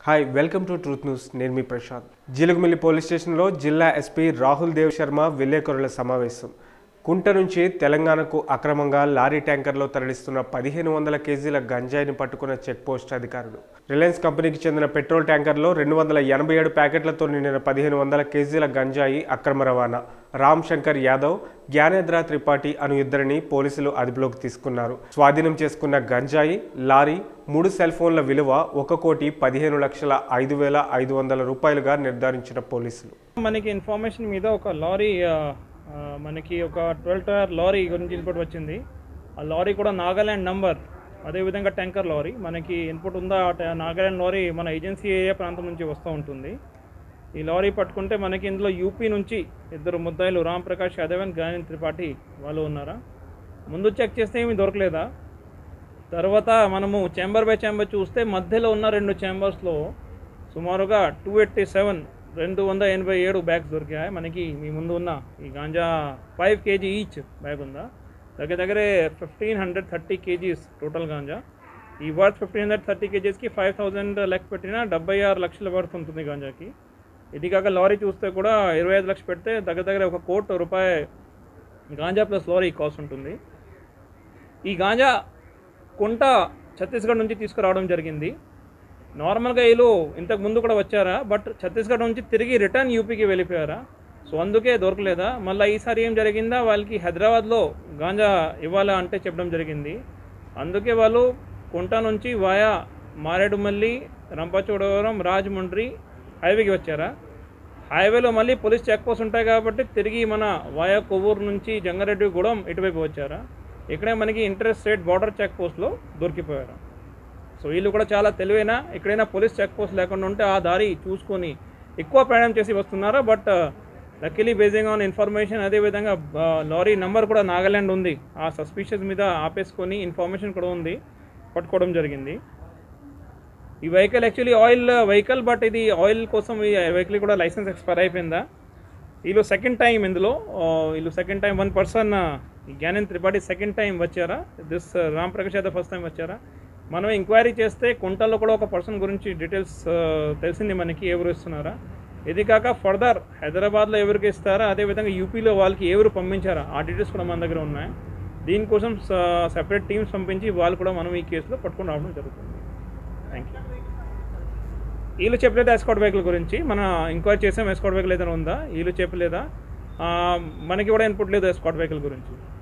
hi welcome to truth news నేను మీ Prashanth Jeelugumilli police స్టేషన్లో జిల్లా ఎస్పీ రాహుల్ దేవ్ శర్మ విలేకరుల సమావేశం కుంట నుంచి తెలంగాణకు అక్రమంగా లారీ ట్యాంకర్లో తరలిస్తున్న పదిహేను వందల కేజీల గంజాయిని పట్టుకున్న చెక్ పోస్ట్ అధికారులు రిలయన్స్ కంపెనీకి చెందిన పెట్రోల్ ట్యాంకర్లో రెండు వందల ఎనభై ఏడు ప్యాకెట్లతో నిండిన పదిహేను వందల కేజీల గంజాయి అక్రమ రవాణా రామ్ శంకర్ యాదవ్ జ్ఞానేంద్ర త్రిపాఠి అను ఇద్దరిని పోలీసులు అదుపులోకి తీసుకున్నారు స్వాధీనం చేసుకున్న గంజాయి లారీ మూడు సెల్ ఫోన్ల విలువ ఒక కోటి పదిహేను లక్షల ఐదు వేల ఐదు వందల రూపాయలుగా నిర్ధారించిన పోలీసులు మనకి ఇన్ఫర్మేషన్ మీద ఒక లారీ ఆ, ఆ, మనకి ఒక ట్వెల్వ్ టైర్ లారీ గురించి ఇన్పుట్ వచ్చింది ఆ లారీ కూడా నాగాల్యాండ్ నంబర్ అదేవిధంగా ట్యాంకర్ లారీ మనకి ఇన్పుట్ ఉందా ఆ ట- నాగాల్యాండ్ లారీ మన ఏజెన్సీ ఏరియా ప్రాంతం నుంచి వస్తూ ఉంటుంది ఈ లారీ పట్టుకుంటే మనకి ఇందులో యూపీ నుంచి ఇద్దరు ముద్దాయిలు రామ్ ప్రకాష్ యాదవ్ అండ్ గాయన్ త్రిపాఠి వాళ్ళు ఉన్నారా ముందు చెక్ చేస్తే ఏమీ దొరకలేదా తర్వాత మనము ఛాంబర్ బై ఛాంబర్ చూస్తే మధ్యలో ఉన్న రెండు ఛాంబర్స్లో సుమారుగా టూ ఎయిటీ సెవెన్ రెండు వందల ఎనభై ఏడు బ్యాగ్స్ దొరికాయి మనకి మీ ముందు ఉన్న ఈ ganja five KG each bag ఉందా దగ్గర దగ్గరే fifteen hundred thirty KGs total ganja ఈ వర్త్ ఫిఫ్టీన్ హండ్రెడ్ థర్టీ కేజీస్కి ఫైవ్ థౌజండ్ లెక్క పెట్టినా డెబ్బై ఆరు లక్షల వర్త్ ఉంటుంది గాంజాకి ఇది కాక లారీ చూస్తే కూడా ఇరవై ఐదు లక్షలు పెడితే దగ్గర దగ్గర ఒక కోటి రూపాయ గాంజా ప్లస్ లారీ కాస్ట్ ఉంటుంది ఈ గాంజా కుంట ఛత్తీస్గఢ్ నుంచి తీసుకురావడం జరిగింది నార్మల్గా వీళ్ళు ఇంతకు ముందు కూడా వచ్చారా బట్ ఛత్తీస్గఢ్ నుంచి తిరిగి రిటర్న్ యూపీకి వెళ్ళిపోయారా సో అందుకే దొరకలేదా మళ్ళీ ఈసారి ఏం జరిగిందా వాళ్ళకి హైదరాబాద్లో గాంజా ఇవ్వాలా అంటే చెప్పడం జరిగింది అందుకే వాళ్ళు కుంట నుంచి వాయా మారేడుమల్లి రంపచోడవరం రాజమండ్రి హైవేకి వచ్చారా హైవేలో మళ్ళీ పోలీస్ చెక్ పోస్ట్ ఉంటాయి కాబట్టి తిరిగి మన వాయా కొవ్వూరు నుంచి జంగారెడ్డి గూడెం ఇటువైపు వచ్చారా ఇక్కడే మనకి ఇంటర్ స్టేట్ బార్డర్ చెక్ పోస్ట్లో దొరికిపోయారు సో వీళ్ళు కూడా చాలా తెలివైన ఎక్కడైనా పోలీస్ చెక్ పోస్ట్ లేకుండా ఉంటే ఆ దారి చూసుకొని ఎక్కువ ప్రయాణం చేసి వస్తున్నారా but luckily basing on information అదేవిధంగా ఆ, లారీ నెంబర్ కూడా నాగాల్యాండ్ ఉంది ఆ సస్పిషియస్ మీద ఆపేసుకొని ఇన్ఫర్మేషన్ కూడా ఉంది పట్టుకోవడం జరిగింది ఈ vehicle actually oil vehicle but ఇది ఆయిల్ కోసం ఈ వెహికల్ కూడా లైసెన్స్ ఎక్స్పైర్ అయిపోయిందా వీళ్ళు సెకండ్ టైం ఇందులో ఆ, వీళ్ళు second time one person Gyanendra Tripathi second time వచ్చారా this Ram Prakash Yadav first time వచ్చారా మనం ఎంక్వైరీ చేస్తే కుంటల్లో కూడా ఒక పర్సన్ గురించి డీటెయిల్స్ తెలిసింది మనకి ఎవరు ఇస్తున్నారా ఇది కాక ఫర్దర్ హైదరాబాద్లో ఎవరికి ఇస్తారా అదేవిధంగా యూపీలో వాళ్ళకి ఎవరు పంపించారా ఆ డీటెయిల్స్ కూడా మన దగ్గర ఉన్నాయి దీనికోసం సెపరేట్ టీమ్స్ పంపించి వాళ్ళు కూడా మనం ఈ కేసులో పట్టుకొని రావడం జరుగుతుంది థ్యాంక్ యూ వీళ్ళు చెప్పలేదు ఎస్కాట్ వెహికల్ గురించి మన ఎంక్వైరీ చేసాం ఎస్కాట్ వెహికల్ ఏదైనా ఉందా వీళ్ళు చెప్పలేదా ఆ, మనకి కూడా ఇన్పుట్ లేదు ఎస్కాట్ వెహికల్ గురించి